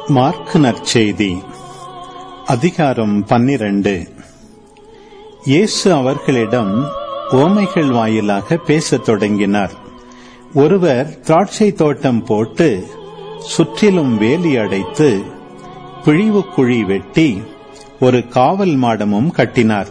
mark நற்செய்தி அதிகாரம் பன்னிரண்டு இயேசு அவர்களிடம் ஓமைகள் வாயிலாக பேசத் தொடங்கினார் ஒருவர் திராட்சை தோட்டம் போட்டு சுற்றிலும் வேலி அடைத்து பிழிவு குழி வெட்டி ஒரு காவல் மாடமும் கட்டினார்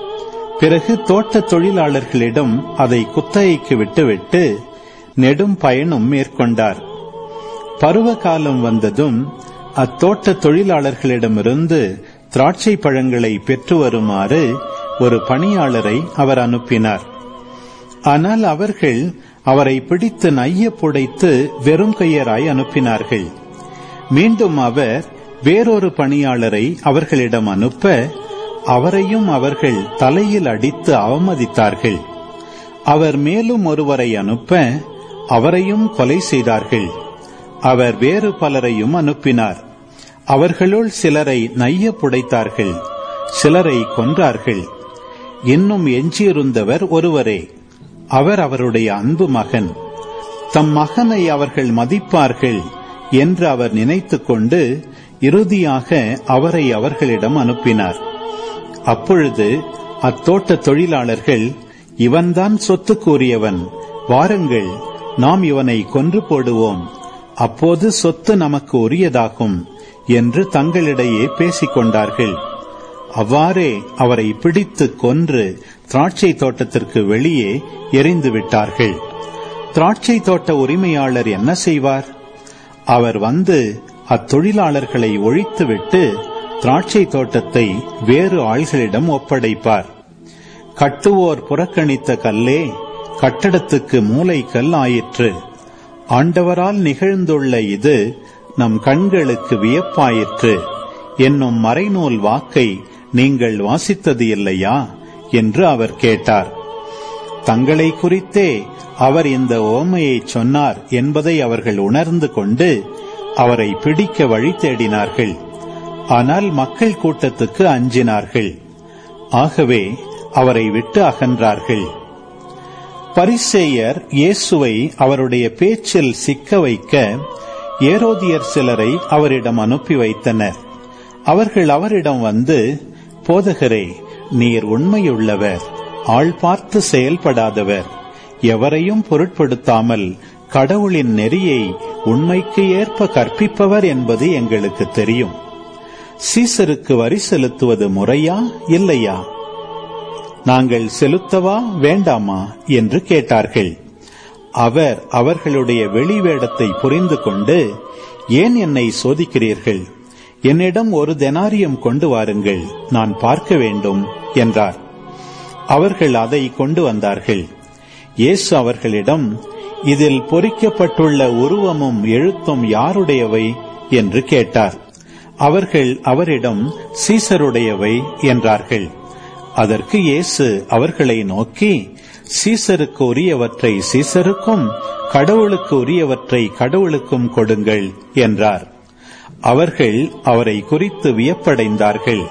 பிறகு தோட்ட தொழிலாளர்களிடம் அதை குத்தகைக்கு விட்டுவிட்டு நெடும் பயணம் மேற்கொண்டார் பருவ காலம் வந்ததும் அத்தோட்ட தொழிலாளர்களிடமிருந்து திராட்சை பழங்களை பெற்று வருமாறு ஒரு பணியாளரை அவர் அனுப்பினார் ஆனால் அவர்கள் அவரை பிடித்து நைய புடைத்து வெறும் கையராய் அனுப்பினார்கள் மீண்டும் அவர் வேறொரு பணியாளரை அவர்களிடம் அனுப்ப அவரையும் அவர்கள் தலையில் அடித்து அவமதித்தார்கள் அவர் மேலும் ஒருவரை அனுப்ப அவரையும் கொலை செய்தார்கள் அவர் வேறு பலரையும் அனுப்பினார் அவர்களுள் சிலரை நைய புடைத்தார்கள் சிலரை கொன்றார்கள் இன்னும் எஞ்சியிருந்தவர் ஒருவரே அவர் அவருடைய அன்பு மகன் தம் மகனை அவர்கள் மதிப்பார்கள் என்று அவர் நினைத்துக் கொண்டு இறுதியாக அவரை அவர்களிடம் அனுப்பினார் அப்பொழுது அத்தோட்ட தொழிலாளர்கள் இவன்தான் சொத்து கூறியவன் வாருங்கள் நாம் இவனை கொன்று போடுவோம் அப்போது சொத்து நமக்கு உரியதாகும் என்று தங்களிடையே பேசிக் கொண்டார்கள் அவ்வாறே அவரை பிடித்து கொன்று திராட்சை தோட்டத்திற்கு வெளியே எரிந்து விட்டார்கள் திராட்சை தோட்ட உரிமையாளர் என்ன செய்வார் அவர் வந்து அத்தொழிலாளர்களை ஒழித்துவிட்டு திராட்சை தோட்டத்தை வேறு ஆள்களிடம் ஒப்படைப்பார் கட்டுவோர் புறக்கணித்த கல்லே கட்டடத்துக்கு மூளை கல் ஆயிற்று ஆண்டவரால் நிகழ்ந்துள்ள இது நம் கண்களுக்கு வியப்பாயிற்று என்னும் மறைநூல் வாக்கை நீங்கள் வாசித்தது இல்லையா என்று அவர் கேட்டார் தங்களை குறித்தே அவர் இந்த ஓமையை சொன்னார் என்பதை அவர்கள் உணர்ந்து கொண்டு அவரை பிடிக்க வழி தேடினார்கள் ஆனால் மக்கள் கூட்டத்துக்கு அஞ்சினார்கள் ஆகவே அவரை விட்டு அகன்றார்கள் பரிசேயர் இயேசுவை அவருடைய பேச்சில் சிக்க வைக்க ஏரோதியர் சிலரை அவரிடம் அனுப்பி வைத்தனர் அவர்கள் அவரிடம் வந்து போதகரே நீர் உண்மையுள்ளவர் ஆள் பார்த்து செயல்படாதவர் எவரையும் பொருட்படுத்தாமல் கடவுளின் நெறியை உண்மைக்கு ஏற்ப கற்பிப்பவர் என்பது எங்களுக்கு தெரியும் சீசருக்கு வரி செலுத்துவது முறையா இல்லையா நாங்கள் செலுத்தவா வேண்டாமா என்று கேட்டார்கள் அவர் அவர்களுடைய வெளிவேடத்தை புரிந்து கொண்டு ஏன் என்னை சோதிக்கிறீர்கள் என்னிடம் ஒரு தெனாரியம் கொண்டு வாருங்கள் நான் பார்க்க வேண்டும் என்றார் அவர்கள் அதை கொண்டு வந்தார்கள் இயேசு அவர்களிடம் இதில் பொறிக்கப்பட்டுள்ள உருவமும் எழுத்தும் யாருடையவை என்று கேட்டார் அவர்கள் அவரிடம் சீசருடையவை என்றார்கள் அதற்கு இயேசு அவர்களை நோக்கி சீசருக்கு உரியவற்றை சீசருக்கும் கடவுளுக்கு உரியவற்றை கடவுளுக்கும் கொடுங்கள் என்றார் அவர்கள் அவரை குறித்து வியப்படைந்தார்கள்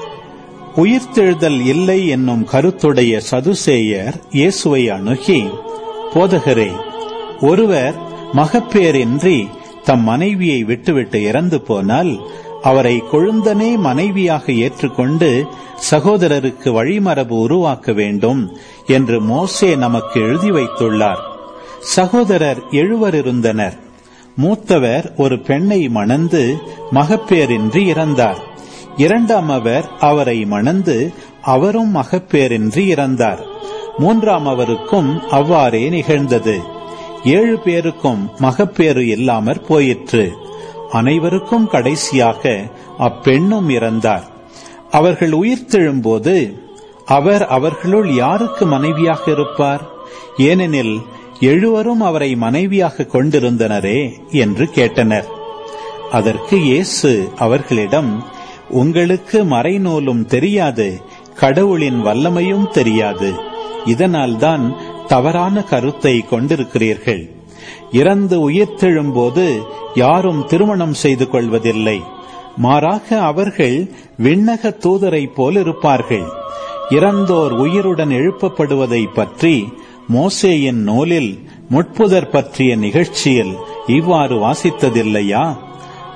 உயிர்த்தெழுதல் இல்லை என்னும் கருத்துடைய சதுசேயர் இயேசுவை அணுகி போதகரே ஒருவர் மகப்பேரின்றி தம் மனைவியை விட்டுவிட்டு இறந்து போனால் அவரை கொழுந்தனே மனைவியாக ஏற்றுக்கொண்டு சகோதரருக்கு வழிமரபு உருவாக்க வேண்டும் என்று மோசே நமக்கு எழுதி வைத்துள்ளார் சகோதரர் எழுவர் இருந்தனர் மூத்தவர் ஒரு பெண்ணை மணந்து மகப்பேரின்றி இறந்தார் இரண்டாம் அவர் அவரை மணந்து அவரும் மகப்பேரின்றி இறந்தார் மூன்றாம் அவருக்கும் அவ்வாறே நிகழ்ந்தது ஏழு பேருக்கும் மகப்பேறு இல்லாமற் போயிற்று அனைவருக்கும் கடைசியாக அப்பெண்ணும் இறந்தார் அவர்கள் உயிர்த்தெழும்போது அவர் அவர்களுள் யாருக்கு மனைவியாக இருப்பார் ஏனெனில் எழுவரும் அவரை மனைவியாக கொண்டிருந்தனரே என்று கேட்டனர் அதற்கு இயேசு அவர்களிடம் உங்களுக்கு மறைநூலும் தெரியாது கடவுளின் வல்லமையும் தெரியாது இதனால்தான் தவறான கருத்தை கொண்டிருக்கிறீர்கள் இறந்து உயிர்த்தெழும்போது யாரும் திருமணம் செய்து கொள்வதில்லை மாறாக அவர்கள் விண்ணக தூதரை போல் இருப்பார்கள் இறந்தோர் உயிருடன் எழுப்பப்படுவதை பற்றி மோசேயின் நூலில் முட்புதர் பற்றிய நிகழ்ச்சியில் இவ்வாறு வாசித்ததில்லையா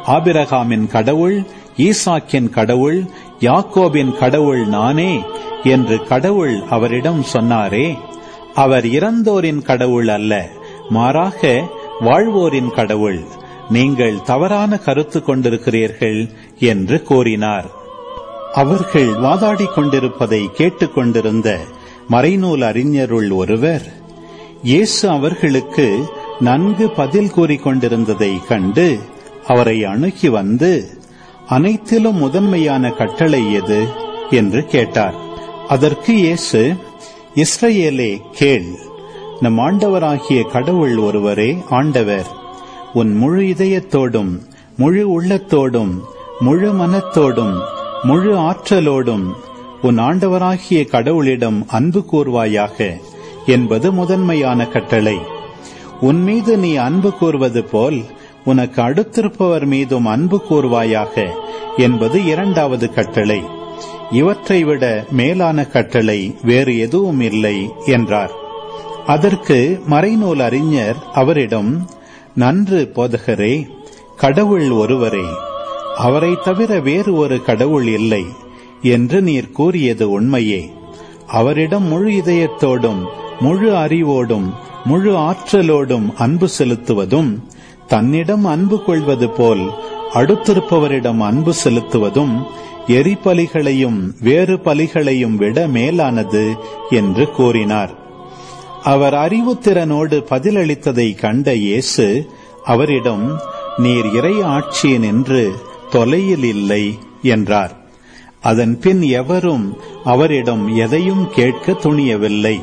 ஆபிரகாமின் கடவுள் ஈசாக்கின் கடவுள் யாக்கோபின் கடவுள் நானே என்று கடவுள் அவரிடம் சொன்னாரே அவர் இறந்தோரின் கடவுள் அல்ல மாறாக வாழ்வோரின் கடவுள் நீங்கள் தவறான கருத்து கொண்டிருக்கிறீர்கள் என்று கூறினார் அவர்கள் வாதாடிக் கொண்டிருப்பதை கேட்டுக்கொண்டிருந்த மறைநூல் அறிஞருள் ஒருவர் இயேசு அவர்களுக்கு நன்கு பதில் கூறிக் கொண்டிருந்ததை கண்டு அவரை அணுகி வந்து அனைத்திலும் முதன்மையான கட்டளை எது என்று கேட்டார் அதற்கு இயேசு இஸ்ரவேலே கேள் நம் ஆண்டவராகிய கடவுள் ஒருவரே ஆண்டவர் உன் முழு இதயத்தோடும் முழு உள்ளத்தோடும் முழு மனத்தோடும் முழு ஆற்றலோடும் உன் ஆண்டவராகிய கடவுளிடம் அன்பு கூர்வாயாக என்பது முதன்மையான கட்டளை உன் மீது நீ அன்பு கூர்வது போல் உனக்கு அடுத்திருப்பவர் மீதும் அன்பு கூர்வாயாக என்பது இரண்டாவது கட்டளை இவற்றை விட மேலான கட்டளை வேறு எதுவும் இல்லை என்றார் அதற்கு மறைநூல் அறிஞர் அவரிடம் நன்று போதகரே கடவுள் ஒருவரே அவரை தவிர வேறு ஒரு கடவுள் இல்லை என்று நீர் கூறியது உண்மையே அவரிடம் முழு இதயத்தோடும் முழு அறிவோடும் முழு ஆற்றலோடும் அன்பு செலுத்துவதும் தன்னிடம் அன்பு கொள்வது போல் அடுத்திருப்பவரிடம் அன்பு செலுத்துவதும் எரிபலிகளையும் வேறு பலிகளையும் விட மேலானது என்று கூறினார் அவர் அறிவுத்திறனோடு பதிலளித்ததை கண்ட இயேசு அவரிடம் நீர் இறை ஆட்சியின் என்று தொலையில் இல்லை என்றார் அதன் பின் எவரும் அவரிடம் எதையும் கேட்க துணியவில்லை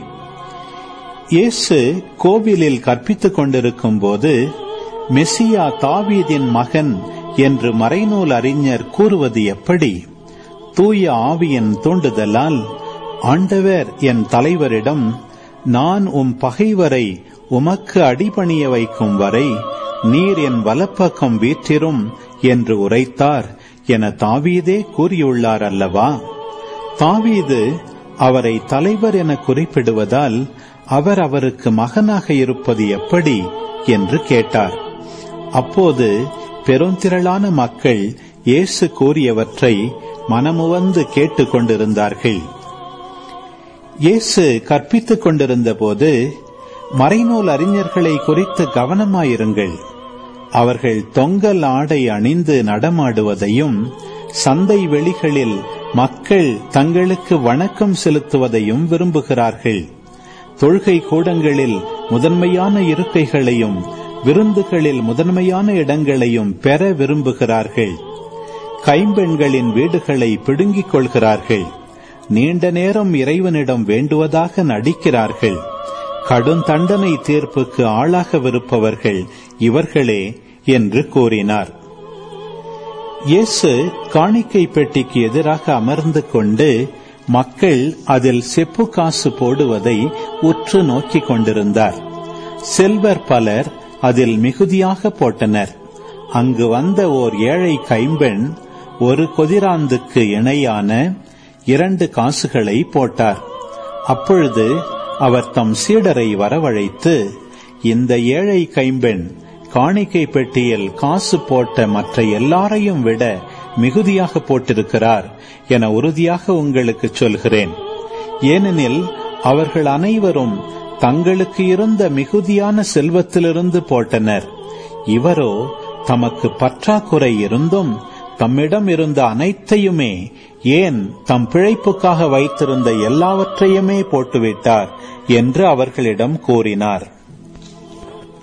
இயேசு கோவிலில் கற்பித்துக் கொண்டிருக்கும் போது மெசியா தாவீதின் மகன் என்று மறைநூல் அறிஞர் கூறுவது எப்படி தூய ஆவியின் தூண்டுதலால் ஆண்டவர் என் தலைவரிடம் நான் உம் பகைவரை உமக்கு அடிபணிய வைக்கும் வரை நீர் என் வலப்பக்கம் வீற்றிரும் என்று உரைத்தார் என தாவீதே கூறியுள்ளார் அல்லவா தாவீது அவரை தலைவர் என குறிப்பிடுவதால் அவர் அவருக்கு மகனாக இருப்பது எப்படி என்று கேட்டார் அப்போது பெருந்திரளான மக்கள் இயேசு கூறியவற்றை மனமுவந்து கேட்டுக் கொண்டிருந்தார்கள் இயேசு கற்பித்துக் கொண்டிருந்த போது மறைநூல் அறிஞர்களை குறித்து கவனமாயிருங்கள் அவர்கள் தொங்கல் ஆடை அணிந்து நடமாடுவதையும் சந்தை வெளிகளில் மக்கள் தங்களுக்கு வணக்கம் செலுத்துவதையும் விரும்புகிறார்கள் தொழுகை கூடங்களில் முதன்மையான இருக்கைகளையும் விருந்துகளில் முதன்மையான இடங்களையும் பெற விரும்புகிறார்கள் கைம்பெண்களின் வீடுகளை பிடுங்கிக் கொள்கிறார்கள் நீண்ட நேரம் இறைவனிடம் வேண்டுவதாக நடிக்கிறார்கள் கடும் தண்டனை தீர்ப்புக்கு ஆளாகவிருப்பவர்கள் இவர்களே என்று கூறினார் இயேசு காணிக்கை பெட்டிக்கு எதிராக அமர்ந்து கொண்டு மக்கள் அதில் செப்பு காசு போடுவதை உற்று நோக்கிக் கொண்டிருந்தார் செல்வர் பலர் அதில் மிகுதியாக போட்டனர் அங்கு வந்த ஓர் ஏழை கைம்பெண் ஒரு கொதிராந்துக்கு இணையான இரண்டு காசுகளை போட்டார் அப்பொழுது அவர் தம் சீடரை வரவழைத்து இந்த ஏழை கைம்பெண் காணிக்கை பெட்டியில் காசு போட்ட மற்ற எல்லாரையும் விட மிகுதியாக போட்டிருக்கிறார் என உறுதியாக உங்களுக்கு சொல்கிறேன் ஏனெனில் அவர்கள் அனைவரும் தங்களுக்கு இருந்த மிகுதியான செல்வத்திலிருந்து போட்டனர் இவரோ தமக்கு பற்றாக்குறை இருந்தும் தம்மிடம் இருந்த அனைத்தையுமே ஏன் தம் பிழைப்புக்காக வைத்திருந்த எல்லாவற்றையுமே போட்டுவிட்டார் என்று அவர்களிடம் கூறினார்